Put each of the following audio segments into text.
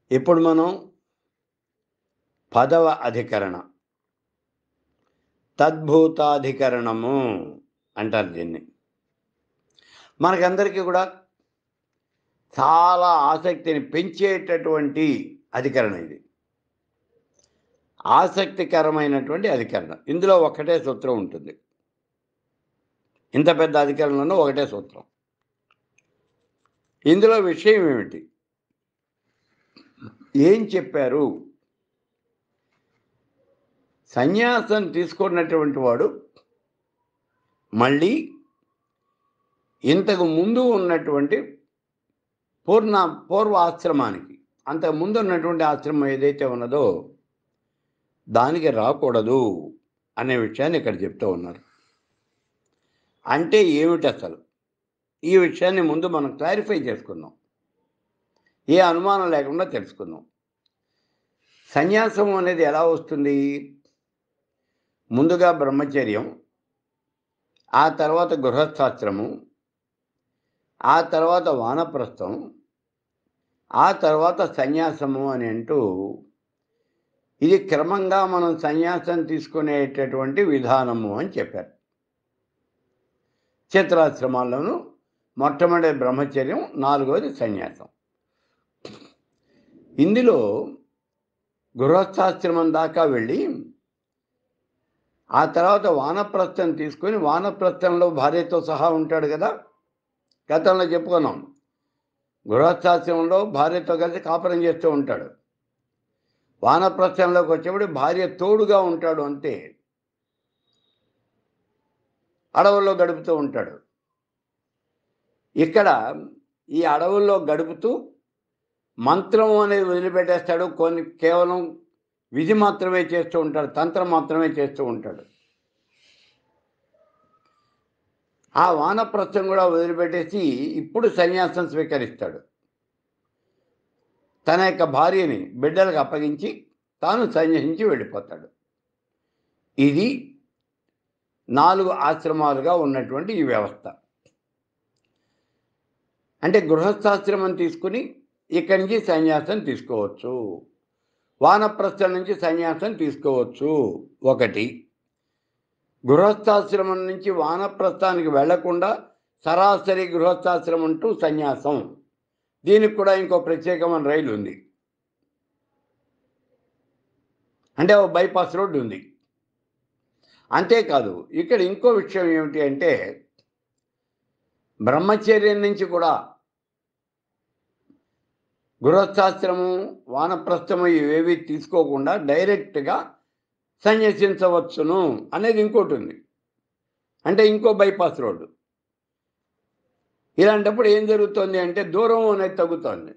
ఇప్పుడు మనం పదవ అధికరణ తద్భూతాధికరణము అంటారు దీన్ని మనకందరికీ కూడా చాలా ఆసక్తిని పెంచేటటువంటి అధికరణ ఇది ఆసక్తికరమైనటువంటి అధికరణ ఇందులో ఒకటే సూత్రం ఉంటుంది ఇంత పెద్ద అధికరణలో ఒకటే సూత్రం ఇందులో విషయం ఏమిటి ఏం చెప్పారు సన్యాసం తీసుకున్నటువంటి వాడు మళ్ళీ ఇంతకు ముందు ఉన్నటువంటి పూర్ణ పూర్వ ఆశ్రమానికి అంతకు ముందు ఉన్నటువంటి ఆశ్రమం ఏదైతే ఉన్నదో దానికి రాకూడదు అనే విషయాన్ని ఇక్కడ చెప్తూ ఉన్నారు అంటే ఏమిటి అసలు ఈ విషయాన్ని ముందు మనం క్లారిఫై చేసుకుందాం ఏ అనుమానం లేకుండా తెలుసుకుందాం సన్యాసం అనేది ఎలా వస్తుంది ముందుగా బ్రహ్మచర్యం ఆ తర్వాత గృహస్థాశ్రము ఆ తర్వాత వానప్రస్థం ఆ తర్వాత సన్యాసము అని అంటూ ఇది క్రమంగా మనం సన్యాసం తీసుకునేటటువంటి విధానము అని చెప్పారు చిత్రాశ్రమాల్లోనూ మొట్టమొదటి బ్రహ్మచర్యం నాలుగవది సన్యాసం ఇందులో గృహస్థాశ్రమం దాకా వెళ్ళి ఆ తర్వాత వానప్రస్థం తీసుకొని వానప్రస్థంలో భార్యతో సహా ఉంటాడు కదా గతంలో చెప్పుకున్నాం గృహస్థాశ్రమంలో భార్యతో కలిసి కాపురం చేస్తూ ఉంటాడు వానప్రస్థంలోకి వచ్చేప్పుడు భార్య తోడుగా ఉంటాడు అంతే అడవుల్లో గడుపుతూ ఉంటాడు ఇక్కడ ఈ అడవుల్లో గడుపుతూ మంత్రం అనేది వదిలిపెట్టేస్తాడు కొన్ని కేవలం విధి మాత్రమే చేస్తూ ఉంటాడు తంత్రం మాత్రమే చేస్తూ ఉంటాడు ఆ వానప్రస్థం కూడా వదిలిపెట్టేసి ఇప్పుడు సన్యాసం స్వీకరిస్తాడు తన యొక్క భార్యని బిడ్డలకు అప్పగించి తాను సన్యసించి వెళ్ళిపోతాడు ఇది నాలుగు ఆశ్రమాలుగా ఉన్నటువంటి ఈ వ్యవస్థ అంటే గృహస్థాశ్రమం తీసుకుని ఇక్కడి నుంచి సన్యాసం తీసుకోవచ్చు వానప్రస్థం నుంచి సన్యాసం తీసుకోవచ్చు ఒకటి గృహస్థాశ్రమం నుంచి వానప్రస్థానికి వెళ్లకుండా సరాసరి గృహస్థాశ్రమం టు సన్యాసం దీనికి కూడా ఇంకో ప్రత్యేకమైన రైలు ఉంది అంటే ఓ బైపాస్ రోడ్డు ఉంది అంతేకాదు ఇక్కడ ఇంకో విషయం ఏమిటి అంటే బ్రహ్మచర్యం నుంచి కూడా గృహస్థాశ్రమం వానప్రస్థము ఇవేవి తీసుకోకుండా డైరెక్ట్గా సన్యసించవచ్చును అనేది ఇంకోటి ఉంది అంటే ఇంకో బైపాస్ రోడ్డు ఇలాంటప్పుడు ఏం జరుగుతుంది అంటే దూరం అనేది తగ్గుతుంది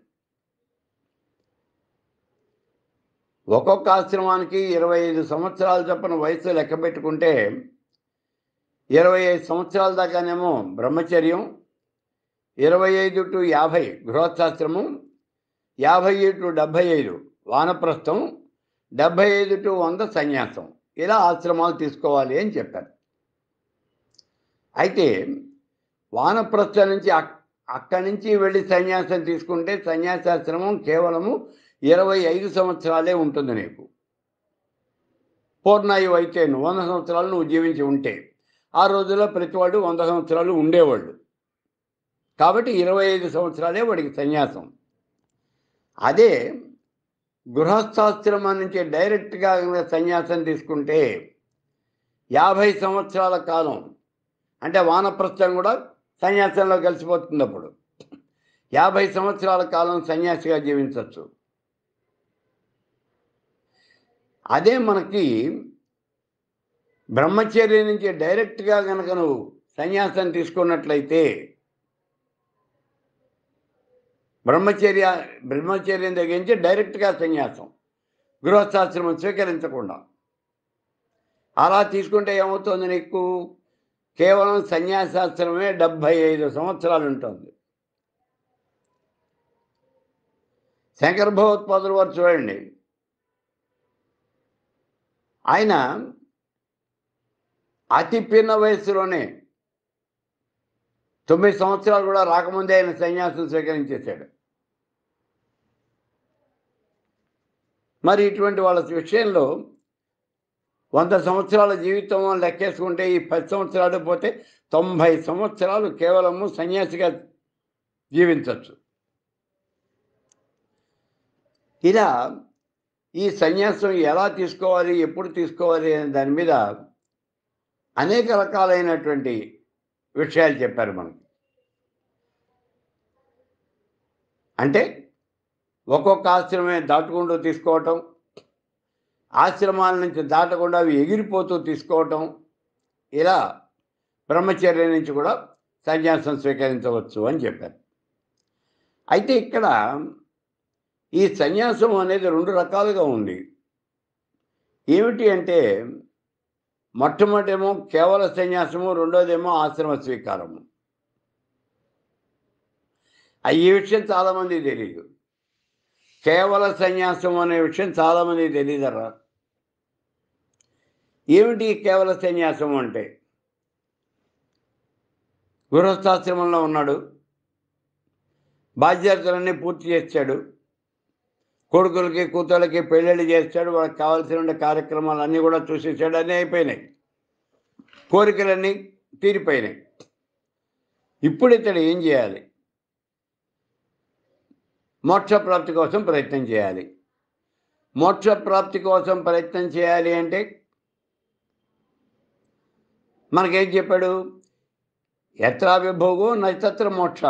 ఒక్కొక్క ఆశ్రమానికి ఇరవై ఐదు సంవత్సరాల చొప్పున వయసు లెక్క పెట్టుకుంటే ఇరవై ఐదు సంవత్సరాల దాకానేమో బ్రహ్మచర్యం ఇరవై ఐదు టు యాభై గృహస్థాశ్రమం యాభై టు డెబ్భై ఐదు వానప్రస్థం డెబ్భై ఐదు టు వంద సన్యాసం ఇలా ఆశ్రమాలు తీసుకోవాలి అని చెప్పారు అయితే వానప్రస్థం నుంచి అక్- అక్కడి నుంచి వెళ్ళి సన్యాసం తీసుకుంటే సన్యాసాశ్రమం కేవలము ఇరవై ఐదు సంవత్సరాలే ఉంటుంది నీకు పూర్ణాయువు అయితే నువ్వు వంద సంవత్సరాలు నువ్వు జీవించి ఉంటే ఆ రోజుల్లో ప్రతివాడు వంద సంవత్సరాలు ఉండేవాళ్ళు కాబట్టి ఇరవై ఐదు సంవత్సరాలే వాడికి సన్యాసం అదే గృహస్థాశ్రమం నుంచి డైరెక్ట్గా కనుక సన్యాసం తీసుకుంటే యాభై సంవత్సరాల కాలం అంటే వానప్రస్థం కూడా సన్యాసంలో కలిసిపోతుంది అప్పుడు యాభై సంవత్సరాల కాలం సన్యాసిగా జీవించవచ్చు అదే మనకి బ్రహ్మచర్యం నుంచి డైరెక్ట్గా కనుక నువ్వు సన్యాసం తీసుకున్నట్లయితే బ్రహ్మచర్య బ్రహ్మచర్యం దగ్గర నుంచి డైరెక్ట్గా సన్యాసం గృహస్థాశ్రమం స్వీకరించకుండా అలా తీసుకుంటే ఏమవుతుంది నీకు కేవలం సన్యాసాశ్రమే డెబ్భై ఐదు సంవత్సరాలు ఉంటుంది శంకర భగవత్పాదులు వారు చూడండి ఆయన అతి పిన్న వయసులోనే తొమ్మిది సంవత్సరాలు కూడా రాకముందే ఆయన సన్యాసం స్వీకరించేశాడు మరి ఇటువంటి వాళ్ళ విషయంలో వంద సంవత్సరాల జీవితం లెక్కేసుకుంటే ఈ పది సంవత్సరాలు పోతే తొంభై సంవత్సరాలు కేవలము సన్యాసిగా జీవించవచ్చు ఇలా ఈ సన్యాసం ఎలా తీసుకోవాలి ఎప్పుడు తీసుకోవాలి అనే దాని మీద అనేక రకాలైనటువంటి విషయాలు చెప్పారు మనకి అంటే ఒక్కొక్క ఆశ్రమే దాటుకుంటూ తీసుకోవటం ఆశ్రమాల నుంచి దాటకుండా అవి ఎగిరిపోతూ తీసుకోవటం ఇలా బ్రహ్మచర్య నుంచి కూడా సన్యాసం స్వీకరించవచ్చు అని చెప్పారు అయితే ఇక్కడ ఈ సన్యాసం అనేది రెండు రకాలుగా ఉంది ఏమిటి అంటే మొట్టమొదటేమో కేవల సన్యాసము రెండోదేమో ఆశ్రమ స్వీకారము ఆ ఈ విషయం చాలామంది తెలియదు కేవల సన్యాసం అనే విషయం చాలామంది తెలియదరా ఏమిటి ఈ కేవల సన్యాసం అంటే గృహస్థాశ్రమంలో ఉన్నాడు బాధ్యతలన్నీ పూర్తి చేశాడు కొడుకులకి కూతుళ్ళకి పెళ్ళిళ్ళు చేస్తాడు వాళ్ళకి కావాల్సిన కార్యక్రమాలు అన్నీ కూడా చూసేసాడు అన్నీ అయిపోయినాయి కోరికలన్నీ తీరిపోయినాయి ఇప్పుడు ఇతడు ఏం చేయాలి మోక్ష ప్రాప్తి కోసం ప్రయత్నం చేయాలి మోక్ష ప్రాప్తి కోసం ప్రయత్నం చేయాలి అంటే మనకేం చెప్పాడు ఎత్రాభిభోగో నచత్ర మోక్ష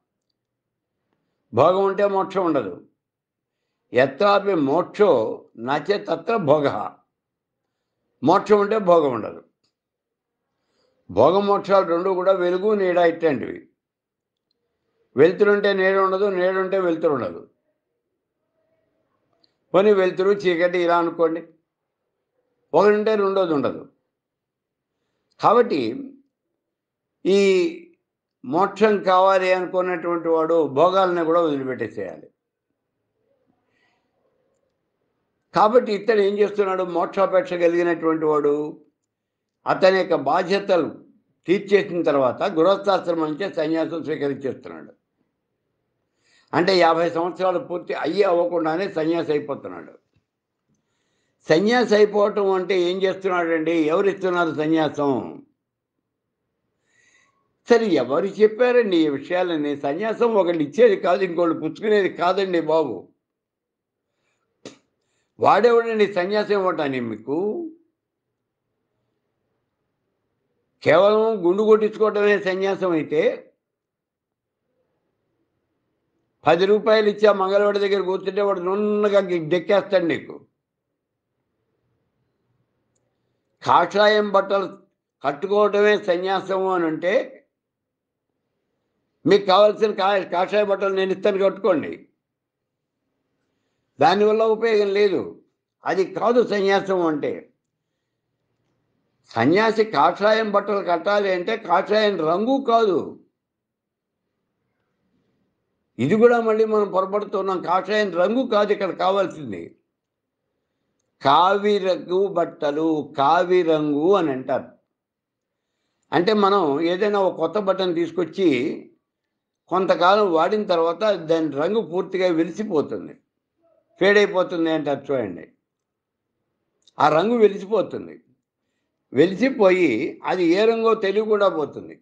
భోగం ఉంటే మోక్షం ఉండదు ఎత్రాపి మోక్షో నచే తత్ర భోగ మోక్షం ఉంటే భోగం ఉండదు భోగ మోక్షాలు రెండు కూడా వెలుగు నీడ ఇట్లాంటివి వెలుతురుంటే నీడ ఉండదు నీడుంటే వెలుతురు ఉండదు పోనీ వెలుతురు చీకటి ఇలా అనుకోండి ఒకటి ఉంటే రెండోది ఉండదు కాబట్టి ఈ మోక్షం కావాలి అనుకున్నటువంటి వాడు భోగాలని కూడా వదిలిపెట్టేసేయాలి కాబట్టి ఇతడు ఏం చేస్తున్నాడు మోక్షాపేక్ష కలిగినటువంటి వాడు అతని యొక్క బాధ్యతలు తీర్చేసిన తర్వాత గృహస్థాశ్రమం నుంచే సన్యాసం స్వీకరించేస్తున్నాడు అంటే యాభై సంవత్సరాలు పూర్తి అయ్యి అవ్వకుండానే సన్యాసి అయిపోతున్నాడు సన్యాసి అయిపోవటం అంటే ఏం చేస్తున్నాడండి ఎవరు ఇస్తున్నారు సన్యాసం సరే ఎవరు చెప్పారండి ఈ విషయాలని సన్యాసం ఒకళ్ళు ఇచ్చేది కాదు ఇంకోళ్ళు పుచ్చుకునేది కాదండి బాబు వాడేవాడండి సన్యాసం ఇవ్వటాన్ని మీకు కేవలం గుండు కొట్టించుకోవటమే సన్యాసం అయితే పది రూపాయలు ఇచ్చా మంగళవాడి దగ్గర కూర్చుంటే వాడు నున్నగా డెక్కేస్తాడు నీకు కాషాయం బట్టలు కట్టుకోవటమే సన్యాసము అని అంటే మీకు కావాల్సిన కా కాషాయ బట్టలు నేను ఇస్తాను కట్టుకోండి దానివల్ల ఉపయోగం లేదు అది కాదు సన్యాసం అంటే సన్యాసి కాషాయం బట్టలు కట్టాలి అంటే కాషాయం రంగు కాదు ఇది కూడా మళ్ళీ మనం పొరపడుతున్నాం కాషాయం రంగు కాదు ఇక్కడ కావాల్సింది కావి రంగు బట్టలు కావి రంగు అని అంటారు అంటే మనం ఏదైనా ఒక కొత్త బట్టను తీసుకొచ్చి కొంతకాలం వాడిన తర్వాత దాని రంగు పూర్తిగా వెలిసిపోతుంది ఫేడ్ అయిపోతుంది అంటారు చూడండి ఆ రంగు వెలిసిపోతుంది వెలిసిపోయి అది ఏ రంగో తెలివి కూడా పోతుంది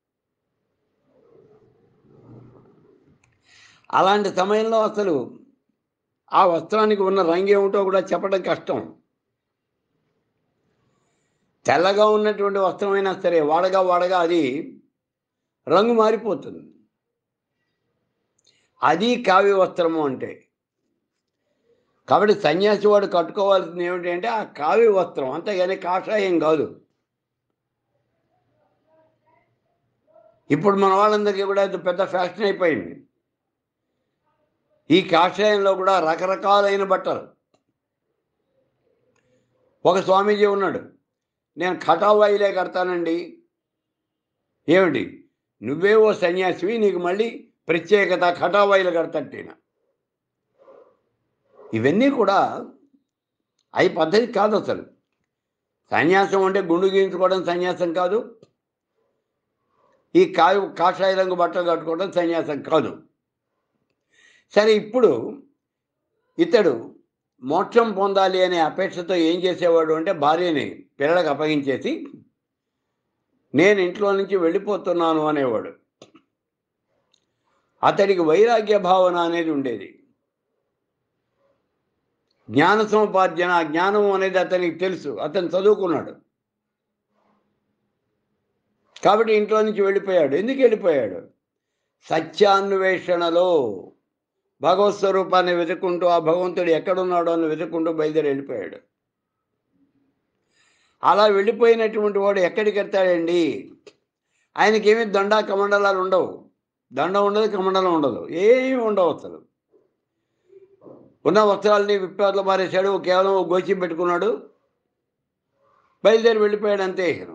అలాంటి సమయంలో అసలు ఆ వస్త్రానికి ఉన్న రంగు ఏమిటో కూడా చెప్పడం కష్టం తెల్లగా ఉన్నటువంటి వస్త్రమైనా సరే వాడగా వాడగా అది రంగు మారిపోతుంది అది కావ్య వస్త్రము అంటే కాబట్టి సన్యాసి వాడు కట్టుకోవాల్సింది ఏమిటి అంటే ఆ కావ్య వస్త్రం అంతేగాని కాషాయం కాదు ఇప్పుడు మన వాళ్ళందరికీ కూడా ఇది పెద్ద ఫ్యాషన్ అయిపోయింది ఈ కాషాయంలో కూడా రకరకాలైన బట్టలు ఒక స్వామీజీ ఉన్నాడు నేను కటావాయిలే కడతానండి ఏమిటి నువ్వే ఓ సన్యాసివి నీకు మళ్ళీ ప్రత్యేకత కటావాయిలు కడతట్టేనా ఇవన్నీ కూడా అవి పద్ధతి కాదు అసలు సన్యాసం అంటే గుండు గీయించుకోవడం సన్యాసం కాదు ఈ కాయ కాషాయ రంగు బట్టలు కట్టుకోవడం సన్యాసం కాదు సరే ఇప్పుడు ఇతడు మోక్షం పొందాలి అనే అపేక్షతో ఏం చేసేవాడు అంటే భార్యని పిల్లలకు అప్పగించేసి నేను ఇంట్లో నుంచి వెళ్ళిపోతున్నాను అనేవాడు అతడికి వైరాగ్య భావన అనేది ఉండేది జ్ఞాన సముపార్జన జ్ఞానం అనేది అతనికి తెలుసు అతను చదువుకున్నాడు కాబట్టి ఇంట్లో నుంచి వెళ్ళిపోయాడు ఎందుకు వెళ్ళిపోయాడు సత్యాన్వేషణలో భగవత్ స్వరూపాన్ని వెతుక్కుంటూ ఆ భగవంతుడు ఎక్కడున్నాడో అని వెతుక్కుంటూ బయలుదేరి వెళ్ళిపోయాడు అలా వెళ్ళిపోయినటువంటి వాడు ఎక్కడికి వెళ్తాడండి ఆయనకేమీ దండా కమండలాలు ఉండవు దండ ఉండదు కమండలం ఉండదు ఏమీ ఉండవు అసలు ఉన్న వస్త్రాలని విప్లవాలు మారేశాడు కేవలం ఓ గోచి పెట్టుకున్నాడు బయలుదేరి వెళ్ళిపోయాడు అంతే ఇక.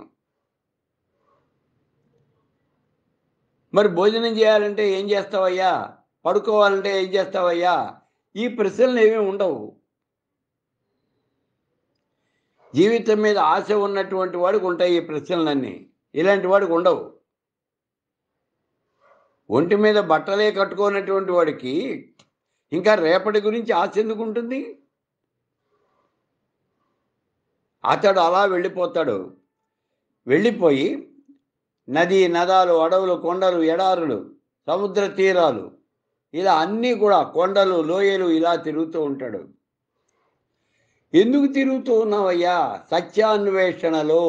మరి భోజనం చేయాలంటే ఏం చేస్తావయ్యా పడుకోవాలంటే ఏం చేస్తావయ్యా ఈ ప్రశ్నలు ఏమీ ఉండవు జీవితం మీద ఆశ ఉన్నటువంటి వాడికి ఉంటాయి ఈ ప్రశ్నలన్నీ ఇలాంటి వాడికి ఉండవు ఒంటి మీద బట్టలే కట్టుకోనటువంటి వాడికి ఇంకా రేపటి గురించి ఆశ ఎందుకు ఉంటుంది అతడు అలా వెళ్ళిపోతాడు వెళ్ళిపోయి నది నదాలు అడవులు కొండలు ఎడారులు సముద్ర తీరాలు ఇలా అన్నీ కూడా కొండలు లోయలు ఇలా తిరుగుతూ ఉంటాడు ఎందుకు తిరుగుతూ ఉన్నావయ్యా సత్యాన్వేషణలో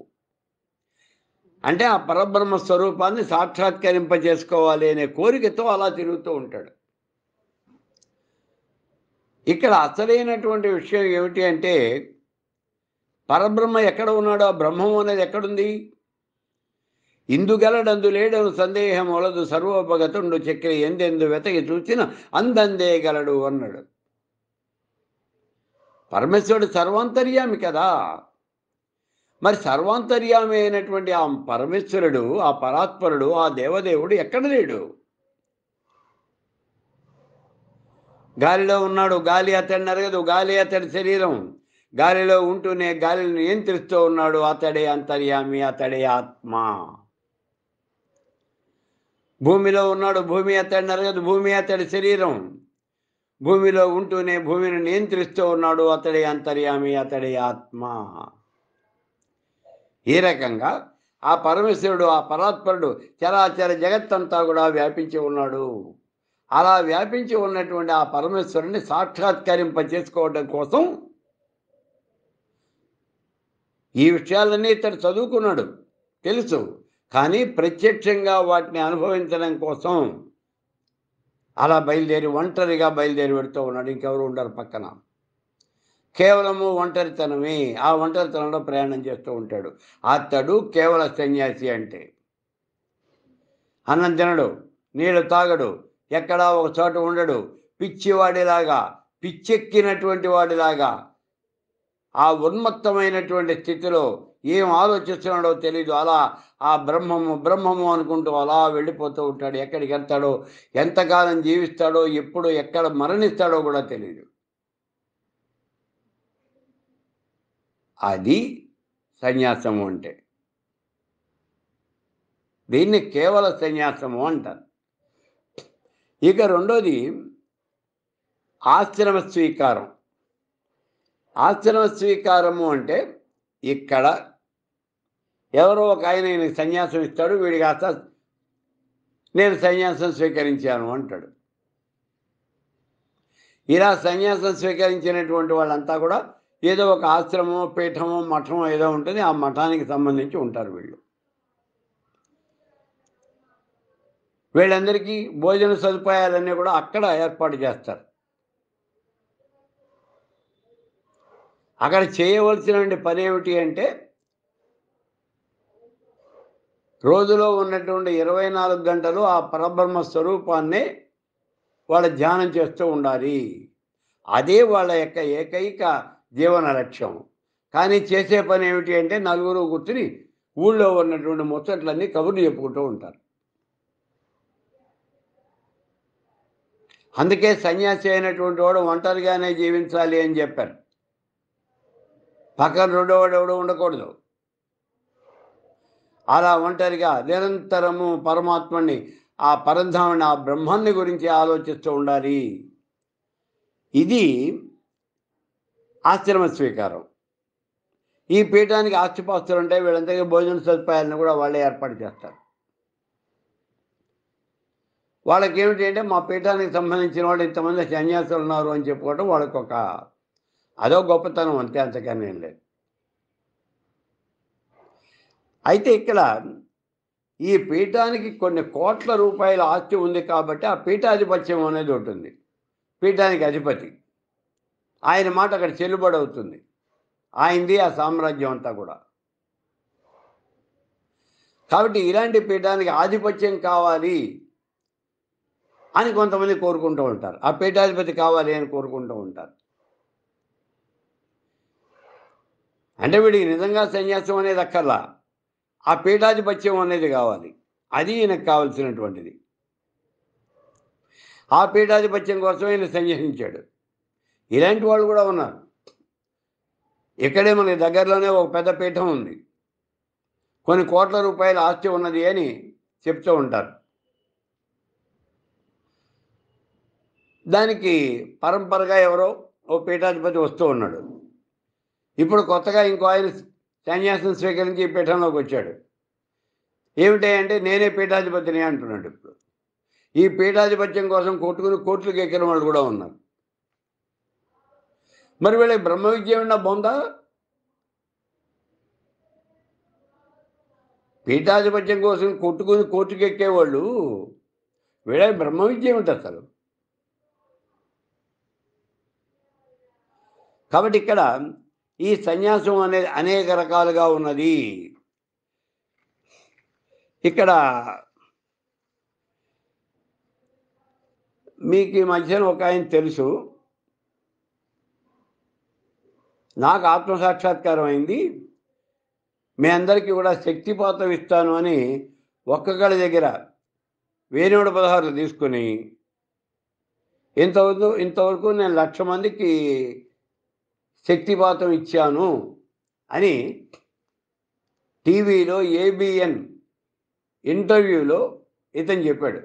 అంటే ఆ పరబ్రహ్మ స్వరూపాన్ని సాక్షాత్కరింపజేసుకోవాలి అనే కోరికతో అలా తిరుగుతూ ఉంటాడు ఇక్కడ అసలైనటువంటి విషయం ఏమిటి అంటే పరబ్రహ్మ ఎక్కడ ఉన్నాడో ఆ బ్రహ్మం అనేది ఎక్కడుంది ఇందుగలడందు లేడను సందేహం వలదు సర్వోపగతుండు చక్రి ఎందెందు వెతకి చూసిన అందందే గలడు అన్నాడు పరమేశ్వరుడు సర్వాంతర్యామి కదా మరి సర్వాంతర్యామి అయినటువంటి ఆ పరమేశ్వరుడు ఆ పరాత్పరుడు ఆ దేవదేవుడు ఎక్కడ లేడు గాలిలో ఉన్నాడు గాలి అతడిని అరగదు గాలి అతడి శరీరం గాలిలో ఉంటూనే గాలిని నియంత్రిస్తూ ఉన్నాడు అతడే అంతర్యామి అతడే ఆత్మ భూమిలో ఉన్నాడు భూమి అతడిని అరగదు భూమి అతడి శరీరం భూమిలో ఉంటూనే భూమిని నియంత్రిస్తూ ఉన్నాడు అతడే అంతర్యామి అతడే ఆత్మ ఈ రకంగా ఆ పరమేశ్వరుడు ఆ పరాత్పరుడు చరాచర జగత్తంతా కూడా వ్యాపించి ఉన్నాడు అలా వ్యాపించి ఉన్నటువంటి ఆ పరమేశ్వరుని సాక్షాత్కరింప చేసుకోవడం కోసం ఈ విషయాలన్నీ ఇతడు చదువుకున్నాడు తెలుసు కానీ ప్రత్యక్షంగా వాటిని అనుభవించడం కోసం అలా బయలుదేరి ఒంటరిగా బయలుదేరి పెడుతూ ఉన్నాడు ఇంకెవరు ఉండరు పక్కన కేవలము ఒంటరితనమే ఆ ఒంటరితనంలో ప్రయాణం చేస్తూ ఉంటాడు అతడు కేవల సన్యాసి అంటే అన్నం తినడు నీళ్ళు తాగడు ఎక్కడా ఒక చోట ఉండడు పిచ్చివాడిలాగా పిచ్చెక్కినటువంటి వాడిలాగా ఆ ఉన్మత్తమైనటువంటి స్థితిలో ఏం ఆలోచిస్తున్నాడో తెలీదు అలా ఆ బ్రహ్మము బ్రహ్మము అనుకుంటూ అలా వెళ్ళిపోతూ ఉంటాడు ఎక్కడికి వెళ్తాడో ఎంతకాలం జీవిస్తాడో ఎప్పుడు ఎక్కడ మరణిస్తాడో కూడా తెలియదు అది సన్యాసము అంటే దీన్ని కేవల సన్యాసము అంటారు ఇక రెండోది ఆశ్రమ స్వీకారం ఆశ్రమ స్వీకారము అంటే ఇక్కడ ఎవరో ఒక ఆయన ఈయనకి సన్యాసం ఇస్తాడు వీడికి కాస్త నేను సన్యాసం స్వీకరించాను అంటాడు ఇలా సన్యాసం స్వీకరించినటువంటి వాళ్ళంతా కూడా ఏదో ఒక ఆశ్రమం పీఠమో మఠమో ఏదో ఉంటుంది ఆ మఠానికి సంబంధించి ఉంటారు వీళ్ళు వీళ్ళందరికీ భోజన సదుపాయాలన్నీ కూడా అక్కడ ఏర్పాటు చేస్తారు అక్కడ చేయవలసిన పని ఏమిటి అంటే రోజులో ఉన్నటువంటి ఇరవై నాలుగు గంటలు ఆ పరబ్రహ్మ స్వరూపాన్ని వాళ్ళ ధ్యానం చేస్తూ ఉండాలి అదే వాళ్ళ యొక్క ఏకైక జీవన లక్ష్యం కానీ చేసే పని ఏమిటి అంటే నలుగురు కూర్చుని ఊళ్ళో ఉన్నటువంటి ముచ్చట్లన్నీ కబుర్లు చెప్పుకుంటూ ఉంటారు అందుకే సన్యాసి అయినటువంటి వాడు ఒంటరిగానే జీవించాలి అని చెప్పారు పక్కన రెండో వాడు ఎవడు ఉండకూడదు అలా ఒంటరిగా నిరంతరము పరమాత్మని ఆ పరంధామని ఆ బ్రహ్మాన్ని గురించి ఆలోచిస్తూ ఉండాలి ఇది ఆశ్రమ స్వీకారం ఈ పీఠానికి ఆస్తిపాస్తులు ఉంటాయి వీళ్ళంతకీ భోజన సదుపాయాలను కూడా వాళ్ళే ఏర్పాటు చేస్తారు వాళ్ళకి ఏమిటి అంటే మా పీఠానికి సంబంధించిన వాళ్ళు ఇంతమంది సన్యాసులు ఉన్నారు అని చెప్పుకోవడం వాళ్ళకి ఒక అదో గొప్పతనం అంతే అంతకన్నా ఏం లేదు అయితే ఇక్కడ ఈ పీఠానికి కొన్ని కోట్ల రూపాయల ఆస్తి ఉంది కాబట్టి ఆ పీఠాధిపత్యం అనేది ఉంటుంది పీఠానికి అధిపతి ఆయన మాట అక్కడ చెల్లుబడి అవుతుంది ఆయనది ఆ సామ్రాజ్యం అంతా కూడా కాబట్టి ఇలాంటి పీఠానికి ఆధిపత్యం కావాలి అని కొంతమంది కోరుకుంటూ ఉంటారు ఆ పీఠాధిపతి కావాలి అని కోరుకుంటూ ఉంటారు అంటే వీడికి నిజంగా సన్యాసం అనేది అక్కర్లా ఆ పీఠాధిపత్యం అనేది కావాలి అది ఈయనకు కావలసినటువంటిది ఆ పీఠాధిపత్యం కోసం ఈయన సన్యసించాడు ఇలాంటి వాళ్ళు కూడా ఉన్నారు ఇక్కడే మనకి దగ్గరలోనే ఒక పెద్ద పీఠం ఉంది కొన్ని కోట్ల రూపాయల ఆస్తి ఉన్నది అని చెప్తూ ఉంటారు దానికి పరంపరగా ఎవరో ఓ పీఠాధిపతి వస్తూ ఉన్నాడు ఇప్పుడు కొత్తగా ఇంకో ఆయన సన్యాసం స్వీకరించి ఈ పీఠంలోకి వచ్చాడు ఏమిటి అంటే నేనే పీఠాధిపతిని అంటున్నాడు ఇప్పుడు ఈ పీఠాధిపత్యం కోసం కొట్టుకుని కోర్టులకు ఎక్కిన వాళ్ళు కూడా ఉన్నారు మరి వీళ్ళకి బ్రహ్మ విద్య ఏమన్నా బొందా పీఠాధిపత్యం కోసం కొట్టుకుని కోర్టుకు ఎక్కేవాళ్ళు వీళ్ళకి బ్రహ్మ విద్య ఏమిటి అసలు కాబట్టి ఇక్కడ ఈ సన్యాసం అనేది అనేక రకాలుగా ఉన్నది ఇక్కడ మీకు ఈ మధ్యన ఒక ఆయన తెలుసు నాకు ఆత్మసాక్షాత్కారం అయింది మీ అందరికీ కూడా శక్తిపాతం ఇస్తాను అని ఒక్కొక్కడి దగ్గర వేరేడు పదహారులు తీసుకుని ఇంతవరకు ఇంతవరకు నేను లక్ష మందికి శక్తిపాతం ఇచ్చాను అని టీవీలో ఏబిఎన్ ఇంటర్వ్యూలో ఇతను చెప్పాడు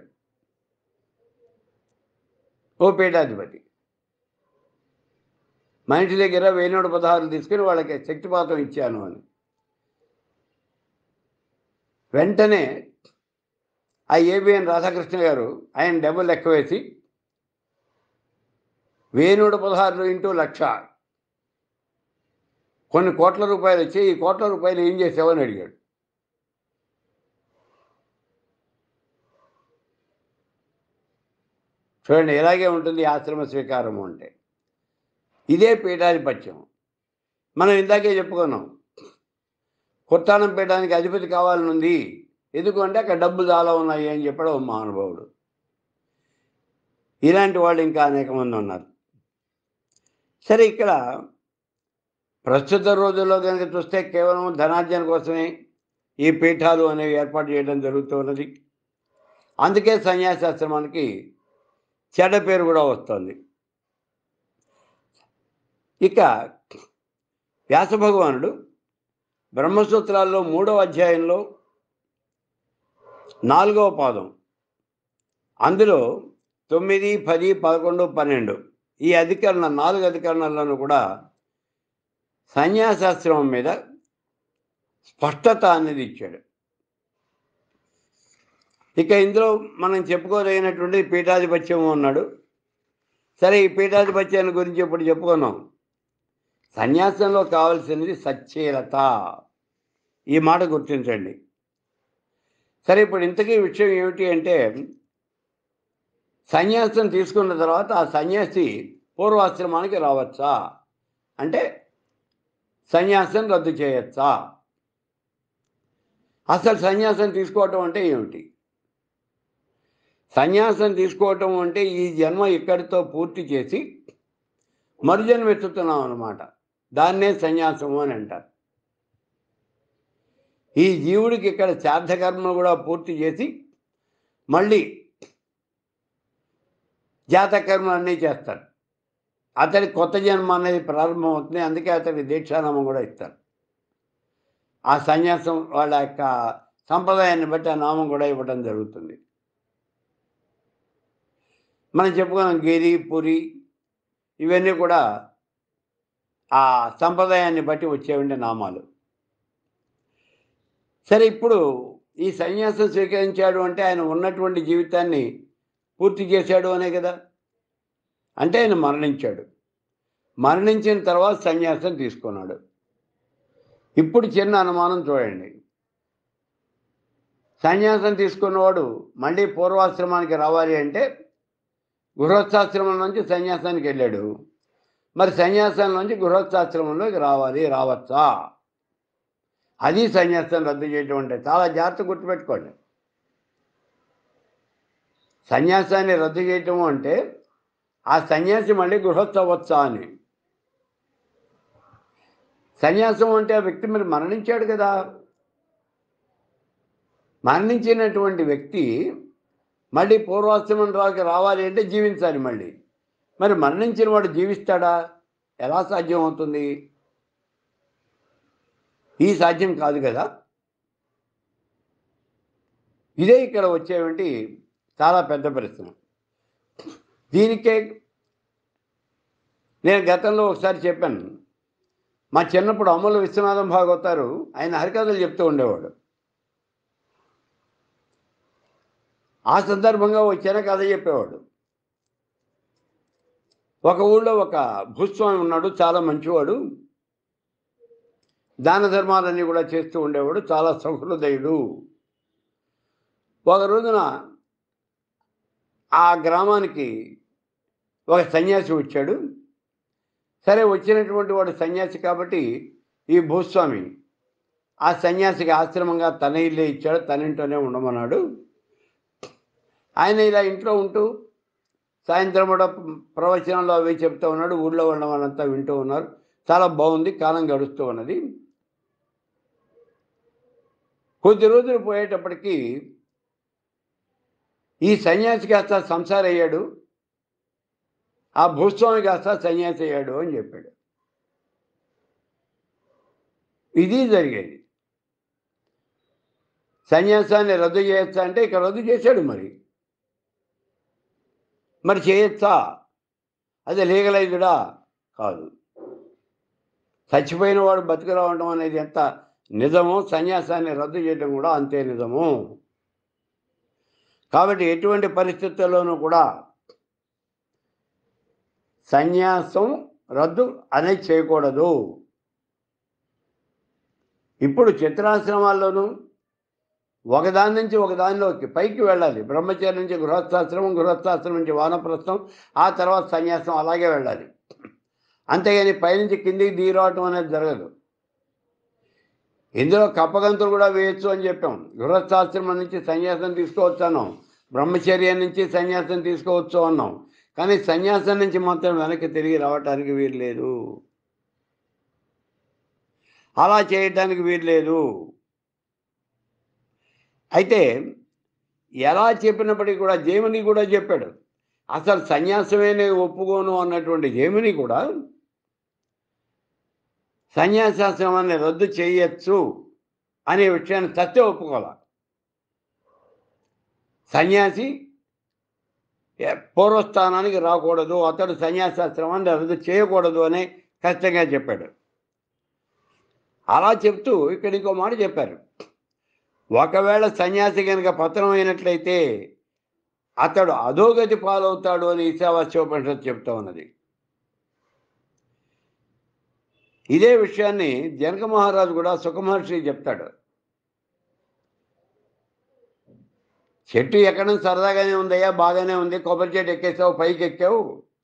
ఓ పీఠాధిపతి మనిషి దగ్గర వేణుడు పదహారులు తీసుకుని వాళ్ళకి శక్తిపాతం ఇచ్చాను అని వెంటనే ఆ ఏబిఎన్ రాధాకృష్ణ గారు ఆయన డబ్బులు లెక్క వేసి వేణుడు పదహారులు ఇంటూ లక్ష కొన్ని కోట్ల రూపాయలు వచ్చి ఈ కోట్ల రూపాయలు ఏం చేసావని అడిగాడు చూడండి ఇలాగే ఉంటుంది ఆశ్రమ స్వీకారము అంటే ఇదే పీఠాధిపత్యం మనం ఇందాకే చెప్పుకున్నాం కొట్టానం పీఠానికి అధిపతి కావాలని ఉంది ఎందుకంటే అక్కడ డబ్బులు చాలా ఉన్నాయి అని చెప్పాడు ఓ మహానుభావుడు ఇలాంటి వాళ్ళు ఇంకా అనేక మంది ఉన్నారు సరే ఇక్కడ ప్రస్తుత రోజుల్లో కనుక చూస్తే కేవలం ధనార్జన కోసమే ఈ పీఠాలు అనేవి ఏర్పాటు చేయడం జరుగుతున్నది అందుకే సన్యాసాశ్రమానికి చెడ్డ పేరు కూడా వస్తుంది ఇక వ్యాస భగవానుడు బ్రహ్మసూత్రాల్లో మూడవ అధ్యాయంలో నాలుగవ పాదం అందులో తొమ్మిది పది పదకొండు పన్నెండు ఈ అధికరణ నాలుగు అధికరణలను కూడా సన్యాసాశ్రమం మీద స్పష్టత అనేది ఇచ్చాడు ఇక ఇందులో మనం చెప్పుకోదగినటువంటి పీఠాధిపత్యం ఉన్నాడు సరే ఈ పీఠాధిపత్యాన్ని గురించి ఇప్పుడు చెప్పుకున్నాం సన్యాసంలో కావాల్సినది సచ్చీలత ఈ మాట గుర్తించండి సరే ఇప్పుడు ఇంతకీ విషయం ఏమిటి అంటే సన్యాసం తీసుకున్న తర్వాత ఆ సన్యాసి పూర్వాశ్రమానికి రావచ్చా అంటే సన్యాసం రద్దు చేయొచ్చా అసలు సన్యాసం తీసుకోవటం అంటే ఏమిటి సన్యాసం తీసుకోవటం అంటే ఈ జన్మ ఇక్కడితో పూర్తి చేసి మరుజన్మ ఎత్తుతున్నాం అన్నమాట దాన్నే సన్యాసము అని అంటారు ఈ జీవుడికి ఇక్కడ శ్రాద్ధకర్మలు కూడా పూర్తి చేసి మళ్ళీ జాతకర్మలు అన్నీ చేస్తారు అతడి కొత్త జన్మ అనేది ప్రారంభం అవుతుంది అందుకే అతడి దీక్షానామం కూడా ఇస్తారు ఆ సన్యాసం వాళ్ళ యొక్క సంప్రదాయాన్ని బట్టి ఆ నామం కూడా ఇవ్వడం జరుగుతుంది మనం చెప్పుకున్నాం గిరి పురి ఇవన్నీ కూడా ఆ సంప్రదాయాన్ని బట్టి వచ్చేవండి నామాలు సరే ఇప్పుడు ఈ సన్యాసం స్వీకరించాడు అంటే ఆయన ఉన్నటువంటి జీవితాన్ని పూర్తి చేశాడు అనే కదా అంటే ఆయన మరణించాడు మరణించిన తర్వాత సన్యాసం తీసుకున్నాడు ఇప్పుడు చిన్న అనుమానం చూడండి సన్యాసం తీసుకున్నవాడు మళ్ళీ పూర్వాశ్రమానికి రావాలి అంటే గృహస్థాశ్రమం నుంచి సన్యాసానికి వెళ్ళాడు మరి సన్యాసం నుంచి గృహస్థాశ్రమంలోకి రావాలి రావచ్చా అది సన్యాసం రద్దు చేయటం అంటే చాలా జాగ్రత్త గుర్తుపెట్టుకోండి సన్యాసాన్ని రద్దు చేయటం అంటే ఆ సన్యాసి మళ్ళీ గృహస్థ అవ్వచ్చా అని సన్యాసం అంటే ఆ వ్యక్తి మరి మరణించాడు కదా మరణించినటువంటి వ్యక్తి మళ్ళీ పూర్వాశ్రమం రాకి రావాలి అంటే జీవించాలి మళ్ళీ మరి మరణించిన వాడు జీవిస్తాడా ఎలా సాధ్యం అవుతుంది ఈ సాధ్యం కాదు కదా ఇదే ఇక్కడ వచ్చేటువంటి చాలా పెద్ద ప్రశ్న దీనికే నేను గతంలో ఒకసారి చెప్పాను మా చిన్నప్పుడు అమల విశ్వనాథం భాగవతారు ఆయన హరికథలు చెప్తూ ఉండేవాడు ఆ సందర్భంగా ఒక చిన్న కథ చెప్పేవాడు ఒక ఊళ్ళో ఒక భూస్వామి ఉన్నాడు చాలా మంచివాడు దాన ధర్మాలన్నీ కూడా చేస్తూ ఉండేవాడు చాలా సహృదయుడు ఒక రోజున ఆ గ్రామానికి ఒక సన్యాసి వచ్చాడు సరే వచ్చినటువంటి వాడు సన్యాసి కాబట్టి ఈ భూస్వామి ఆ సన్యాసికి ఆశ్రమంగా తన ఇల్లే ఇచ్చాడు తన ఇంట్లోనే ఉండమన్నాడు ఆయన ఇలా ఇంట్లో ఉంటూ సాయంత్రం కూడా ప్రవచనంలో అవి చెప్తూ ఉన్నాడు ఊళ్ళో ఉన్న వాళ్ళంతా వింటూ ఉన్నారు చాలా బాగుంది కాలం గడుస్తూ ఉన్నది కొద్ది రోజులు పోయేటప్పటికీ ఈ సన్యాసి కాస్త సంసార అయ్యాడు ఆ భూస్వామి కాస్త సన్యాసి అయ్యాడు అని చెప్పాడు ఇది జరిగేది సన్యాసాన్ని రద్దు చేయొచ్చా అంటే ఇక్కడ రద్దు చేశాడు మరి మరి చేయొచ్చా అది లీగలైజ్డా కాదు చచ్చిపోయిన వాడు బతుకు రావడం అనేది ఎంత నిజమో సన్యాసాన్ని రద్దు చేయడం కూడా అంతే నిజము కాబట్టి ఎటువంటి పరిస్థితుల్లోనూ కూడా సన్యాసం రద్దు అనేది చేయకూడదు ఇప్పుడు చిత్రాశ్రమాల్లోనూ ఒకదాని నుంచి ఒకదానిలోకి పైకి వెళ్ళాలి బ్రహ్మచర్య నుంచి గృహస్థాశ్రమం గృహస్థాశ్రమం నుంచి వానప్రస్థం ఆ తర్వాత సన్యాసం అలాగే వెళ్ళాలి అంతేగాని పైనుంచి కిందికి దిగిరావటం అనేది జరగదు ఇందులో కప్పగంతులు కూడా వేయొచ్చు అని చెప్పాం గృహస్థాశ్రమం నుంచి సన్యాసం తీసుకోవచ్చు అన్నాం బ్రహ్మచర్యం నుంచి సన్యాసం తీసుకోవచ్చు అన్నాం కానీ సన్యాసం నుంచి మాత్రం వెనక్కి తిరిగి రావటానికి వీలు లేదు అలా చేయటానికి వీలు లేదు అయితే ఎలా చెప్పినప్పటికీ కూడా జేమిని కూడా చెప్పాడు అసలు సన్యాసమే నేను ఒప్పుకోను అన్నటువంటి జేమిని కూడా సన్యాసాశ్రమాన్ని రద్దు చేయొచ్చు అనే విషయాన్ని సత్య ఒప్పుకోవాలి సన్యాసి ఏ- పూర్వస్థానానికి రాకూడదు అతడు సన్యాసాశ్రమాన్ని రద్దు చేయకూడదు అని ఖచ్చితంగా చెప్పాడు అలా చెప్తూ ఇక్కడ ఇంకో మాట చెప్పారు ఒకవేళ సన్యాసి కనుక పతనం అయినట్లయితే అతడు అధోగతి పాలవుతాడు అని ఈశావాస్యోపనిషత్తు చెప్తా ఉన్నది ఇదే విషయాన్ని జనక మహారాజు కూడా సుఖమహర్షి చెప్తాడు చెట్టు ఎక్కడం సరదాగానే ఉందయ్యా బాగానే ఉంది కొబ్బరి చెట్టు ఎక్కేసావు పైకి ఎక్కావు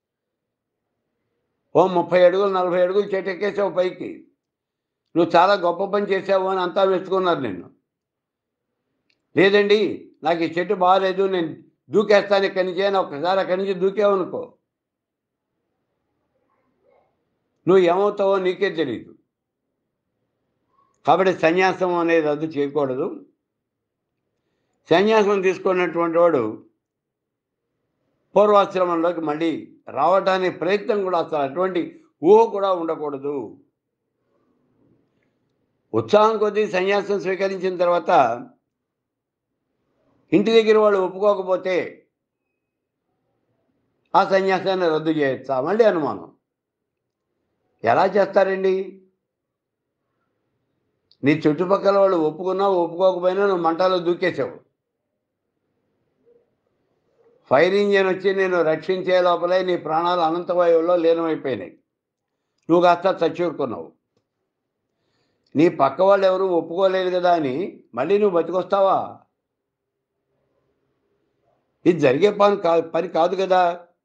ఓ ముప్పై అడుగులు నలభై అడుగులు చెట్టు ఎక్కేసావు పైకి నువ్వు చాలా గొప్ప పని చేసావు అని అంతా మెచ్చుకున్నారు నిన్ను లేదండి నాకు ఈ చెట్టు బాగాలేదు నేను దూకేస్తాను ఇక్కడి నుంచి అని ఒకసారి అక్కడి నుంచి దూకేవనుకో నువ్వు ఏమవుతావో నీకే తెలియదు కాబట్టి సన్యాసం అనేది రద్దు చేయకూడదు సన్యాసం తీసుకున్నటువంటి వాడు పూర్వాశ్రమంలోకి మళ్ళీ రావడానికి ప్రయత్నం కూడా అసలు అటువంటి ఊహ కూడా ఉండకూడదు ఉత్సాహం కొద్దీ సన్యాసం స్వీకరించిన తర్వాత ఇంటి దగ్గర వాళ్ళు ఒప్పుకోకపోతే ఆ సన్యాసాన్ని రద్దు చేయొచ్చా మళ్ళీ అనుమానం ఎలా చేస్తారండి నీ చుట్టుపక్కల వాళ్ళు ఒప్పుకున్నా ఒప్పుకోకపోయినా నువ్వు మంటలో దూకేసావు ఫైర్ ఇంజిన్ వచ్చి నేను రక్షించే లోపలే నీ ప్రాణాలు అనంతవాయువులో లీనమైపోయినాయి నువ్వు కాస్త చచ్చూరుకున్నావు నీ పక్క వాళ్ళు ఎవరు ఒప్పుకోలేదు కదా అని మళ్ళీ నువ్వు బతికొస్తావా ఇది జరిగే పని కా పని కాదు కదా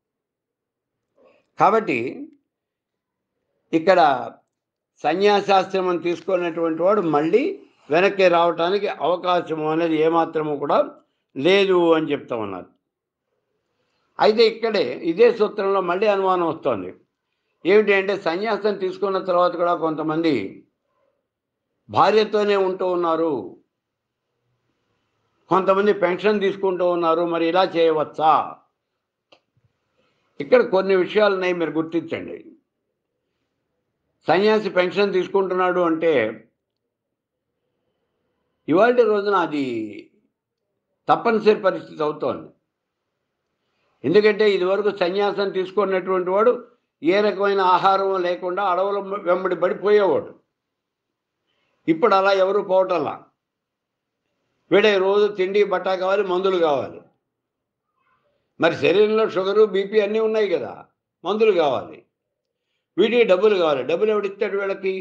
కాబట్టి ఇక్కడ సన్యాసాశ్రమం తీసుకున్నటువంటి వాడు మళ్ళీ వెనక్కి రావటానికి అవకాశం అనేది ఏమాత్రము కూడా లేదు అని చెప్తా ఉన్నారు అయితే ఇక్కడే ఇదే సూత్రంలో మళ్ళీ అనుమానం వస్తుంది ఏమిటి అంటే సన్యాసం తీసుకున్న తర్వాత కూడా కొంతమంది భార్యతోనే ఉంటూ ఉన్నారు కొంతమంది పెన్షన్ తీసుకుంటూ ఉన్నారు మరి ఇలా చేయవచ్చా ఇక్కడ కొన్ని విషయాలు ఉన్నాయి మీరు గుర్తించండి సన్యాసి పెన్షన్ తీసుకుంటున్నాడు అంటే ఇవాళ రోజున అది తప్పనిసరి పరిస్థితి అవుతోంది ఎందుకంటే ఇదివరకు సన్యాసం తీసుకున్నటువంటి వాడు ఏ రకమైన ఆహారం లేకుండా అడవుల వెంబడి పడిపోయేవాడు ఇప్పుడు అలా ఎవరు పోవటంలా వీడే రోజు తిండి బట్ట కావాలి మందులు కావాలి మరి శరీరంలో షుగరు బీపీ అన్నీ ఉన్నాయి కదా మందులు కావాలి వీటికి డబ్బులు కావాలి డబ్బులు ఎవడిస్తాడు వీళ్ళకి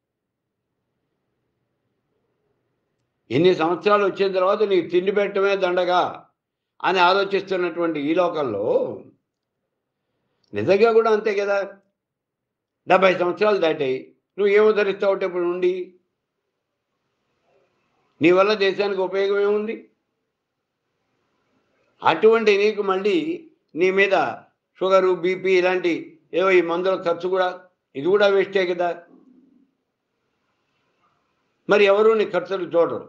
ఎన్ని సంవత్సరాలు వచ్చిన తర్వాత నీకు తిండి పెట్టడమే దండగా అని ఆలోచిస్తున్నటువంటి ఈ లోకంలో నిజంగా కూడా అంతే కదా డెబ్బై సంవత్సరాలు దాటాయి నువ్వు ఏమో ధరిస్తావు అంటే ఇప్పుడు ఉండి నీ వల్ల దేశానికి ఉపయోగం ఏముంది అటువంటి నీకు మళ్ళీ నీ మీద షుగరు బీపీ ఇలాంటి ఏవో ఈ మందుల ఖర్చు కూడా ఇది కూడా వేస్టే కదా మరి ఎవరు నీ ఖర్చులు చూడరు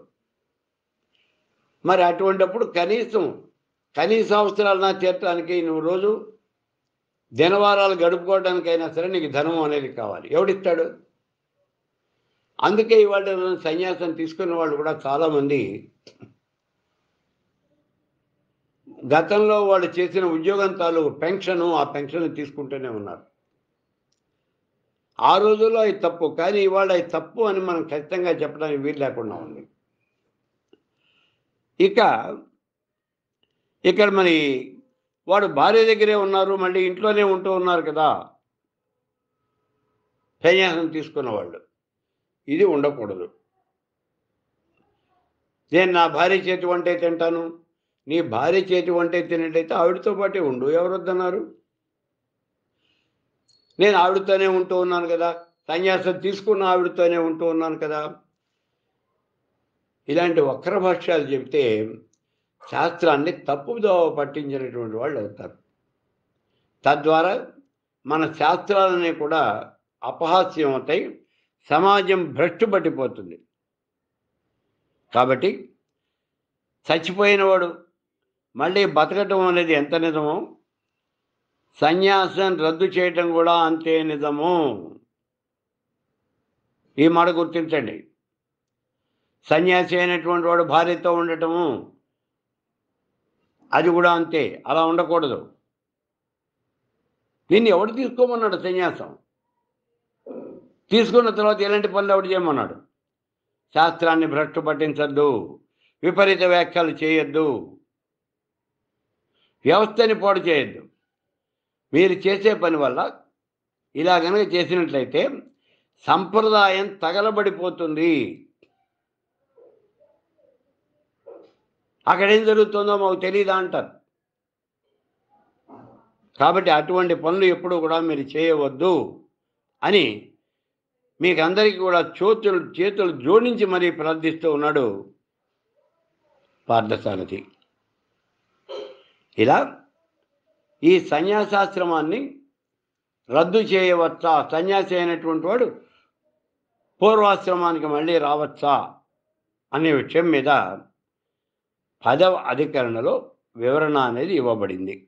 మరి అటువంటప్పుడు కనీసం కనీస అవసరాలన్నా తీర్చడానికి నువ్వు రోజు దినవారాలు గడుపుకోవడానికైనా సరే నీకు ధనం అనేది కావాలి ఎవడిస్తాడు అందుకే ఇవాళ సన్యాసం తీసుకున్న వాళ్ళు కూడా చాలామంది గతంలో వాళ్ళు చేసిన ఉద్యోగం తాలూకు పెన్షను ఆ పెన్షన్ తీసుకుంటూనే ఉన్నారు ఆ రోజుల్లో అది తప్పు కానీ ఇవాళ అది తప్పు అని మనం ఖచ్చితంగా చెప్పడానికి వీలు లేకుండా ఉంది ఇక ఇక్కడ మరి వాడు భార్య దగ్గరే ఉన్నారు మళ్ళీ ఇంట్లోనే ఉంటూ ఉన్నారు కదా సన్యాసం తీసుకున్న వాళ్ళు ఇది ఉండకూడదు నేను నా భార్య చేతి వంటే తింటాను నీ భార్య చేతి వంటే తినట్టయితే ఆవిడతో పాటే ఉండు ఎవరు వద్దన్నారు నేను ఆవిడతోనే ఉంటూ ఉన్నాను కదా సన్యాసం తీసుకున్న ఆవిడతోనే ఉంటూ ఉన్నాను కదా ఇలాంటి వక్ర భాష్యాలు చెబితే శాస్త్రాన్ని తప్పుదోవ పట్టించినటువంటి వాళ్ళు అవుతారు తద్వారా మన శాస్త్రాలని కూడా అపహాస్యం అవుతాయి సమాజం భ్రష్టు పట్టిపోతుంది కాబట్టి చచ్చిపోయినవాడు మళ్ళీ బతకటం అనేది ఎంత నిజమో సన్యాసం రద్దు చేయటం కూడా అంతే నిజము ఈ మాట గుర్తించండి సన్యాసి అయినటువంటి వాడు భార్యతో ఉండటము అది కూడా అంతే అలా ఉండకూడదు నిన్ను ఎవడు తీసుకోమన్నాడు సన్యాసం తీసుకున్న తర్వాత ఎలాంటి పనులు ఎవడు చేయమన్నాడు శాస్త్రాన్ని భ్రష్టు పట్టించద్దు విపరీత వ్యాఖ్యలు చేయొద్దు వ్యవస్థని పాడు చేయొద్దు మీరు చేసే పని వల్ల ఇలా కనుక చేసినట్లయితే సంప్రదాయం తగలబడిపోతుంది అక్కడేం జరుగుతుందో మాకు తెలియదా అంటారు కాబట్టి అటువంటి పనులు ఎప్పుడూ కూడా మీరు చేయవద్దు అని మీకు అందరికీ కూడా చేతులు చేతులు జోడించి మరీ ప్రార్థిస్తూ ఉన్నాడు పార్థసారథి ఇలా ఈ సన్యాసాశ్రమాన్ని రద్దు చేయవచ్చా సన్యాసి అయినటువంటి వాడు పూర్వాశ్రమానికి మళ్ళీ రావచ్చా అనే విషయం మీద పదవ అధికరణలో వివరణ అనేది ఇవ్వబడింది